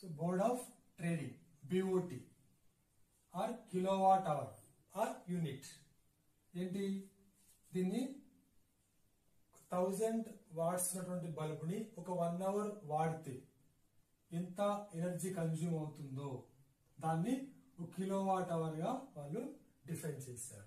So board of trading BOT or kilowatt hour or unit ఏంటి దీన్ని thousand watts ఉన్నటువంటి బల్బుని ఒక వన్ అవర్ వాడితే ఎంత ఎనర్జీ కన్జ్యూమ్ అవుతుందో దాన్ని ఒక కిలోవాట్ అవర్ గా వాళ్ళు డిఫైన్ చేశారు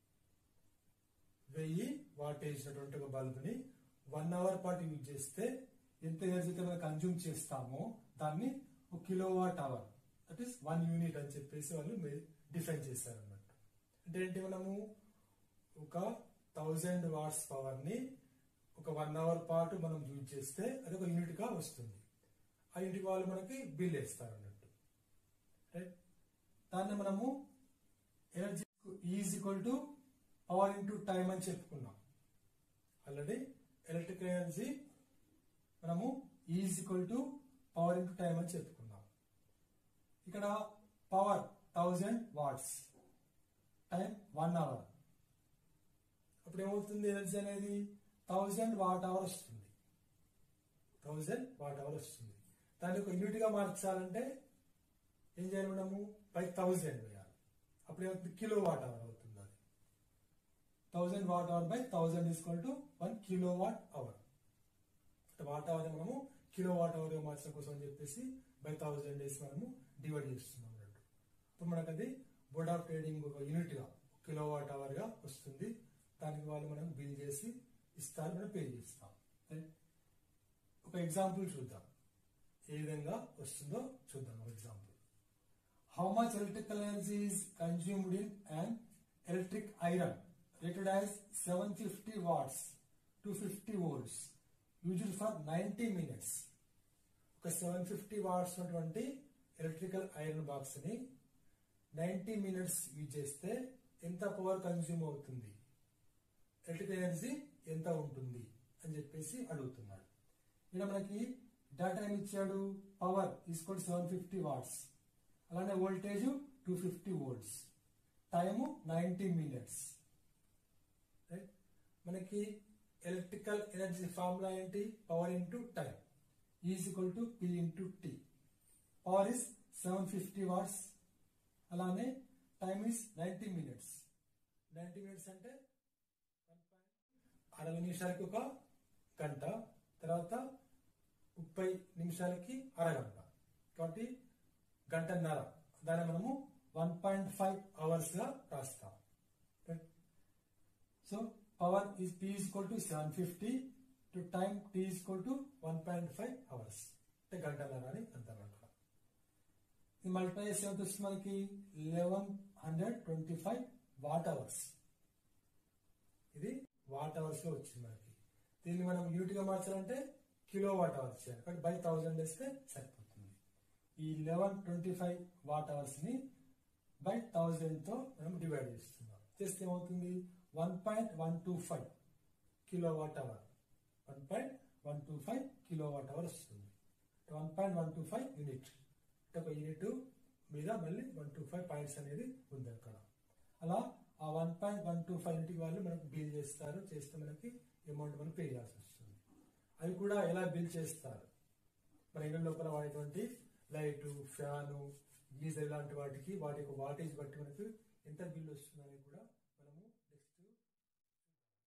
వెయ్యి వాటేజ్ ఉన్నటువంటి ఒక బల్బుని వన్ అవర్ పాటు యూజ్ చేస్తే ఎంత ఎనర్జీ అయితే మనం కన్జ్యూమ్ చేస్తామో దాన్ని ఒక kilowatt hour that is one unit అని చెప్పేసి వాళ్ళు డిఫైన్ చేశారు అన్నట్టు అంటే ఏంటి మనము ఒక థౌజండ్ వాట్స్ పవర్ ని ఒక వన్ అవర్ పాటు మనం యూజ్ చేస్తే అది ఒక యూనిట్ గా వస్తుంది ఆ యూనిట్ వాళ్ళు మనకి బిల్ వేస్తారు అన్నట్టు రైట్ దాన్ని మనము energy is equal to power into time అని చెప్పుకున్నాం ఆల్రెడీ ఎలక్ట్రికల్ ఎనర్జీ మనము is equal to power into time అని చెప్పుకున్నాం ఇక్కడ power thousand watts time one hour అప్పుడు ఏమవుతుంది ఎనర్జీ అనేది థౌజండ్ వాట్ అవర్ వస్తుంది థౌజండ్ వాట్ అవర్ వస్తుంది దాన్ని ఒక యూనిట్ గా మార్చాలంటే ఏం చేయాలి మనము బై థౌజండ్ వేయాలి అప్పుడు ఏమవుతుంది కిలో వాట్ అవర్ అవుతుంది అది thousand watt hour by thousand equal to one kilowatt hour watt hour మనము కిలో వాట్ అవర్ మార్చడం కోసం అని చెప్పేసి బై థౌజండ్ వేసి మనము డివైడ్ చేస్తున్నాం అన్నట్టు అప్పుడు మనకు అది బోర్డ్ ఆఫ్ ట్రేడింగ్ ఒక యూనిట్ గా కిలో వాట్ అవర్ గా వస్తుంది దానికి వాళ్ళు మనం బిల్ చేసి ఇస్తారు మనం పే చేస్తాం Right? ఒక ఎగ్జాంపుల్ చూద్దాం ఏ విధంగా వస్తుందో చూద్దాం ఒక example how much electrical energy is consumed in and electric iron rated as seven fifty watts two fifty volts used for ninety minutes ఒక సెవెన్ ఫిఫ్టీ వాట్స్ ఉన్నటువంటి ఎలక్ట్రికల్ ఐరన్ బాక్స్ ని ninety minutes use చేస్తే ఎంత power consume అవుతుంది electrical energy ఎంత ఉంటుంది అని చెప్పేసి అడుగుతున్నాడు ఇక్కడ మనకి డేటా ఏమి ఇచ్చాడు power is equal seven fifty watts అలానే voltage two fifty volts time ninety minutes మనకి ఎలక్ట్రికల్ ఎనర్జీ ఫార్ములా ఏంటి power into time is equal to P into T power is seven fifty watts అలానే time is ninety minutes ninety minutes అంటే అరవై నిమిషాలకి ఒక గంట తర్వాత ముప్పై నిమిషాలకి అరగంట కాబట్టి గంటన్నర దాన్ని మనము వన్ పాయింట్ ఫైవ్ అవర్స్ గా రాస్తాం so power is P equal to seven fifty to time T equal to one point five hours అంటే గంటన్నర అని అంటారు అక్కడ ఇది మల్టిప్లై చేస్తే ఎంత వస్తుంది మనకి eleven hundred twenty five watt hours ఇది వాట్ అవర్స్ లో వచ్చింది మనకి దీన్ని మనం యూనిట్ గా మార్చాలంటే కిలో వాట్ అవర్స్ చేయాలి కాబట్టి బై థౌజండ్ వేస్తే సరిపోతుంది ఈ eleven twenty five watt hours ని బై థౌజండ్ తో మనం డివైడ్ చేస్తున్నాం చేస్తే ఏమవుతుంది one point one two five kilowatt hour one point one two five kilowatt hour వస్తుంది one point one two five unit అంటే ఒక యూనిట్ మీద మళ్ళీ వన్ టూ ఫైవ్ పాయింట్స్ అనేది ఉంది అక్కడ అలా ఆ one point one two five unit వాళ్ళు మనకు బిల్ చేస్తారు చేస్తే మనకి అమౌంట్ మనం పే చేయాల్సి వస్తుంది అవి కూడా ఎలా బిల్ చేస్తారు మన ఇళ్ళ లోపల వాడేటువంటి లైట్ ఫ్యాను గీజర్ ఇలాంటి వాటికి వాటి యొక్క వాటేజ్ బట్టి మనకు ఎంత బిల్ వస్తుంది అనేది కూడా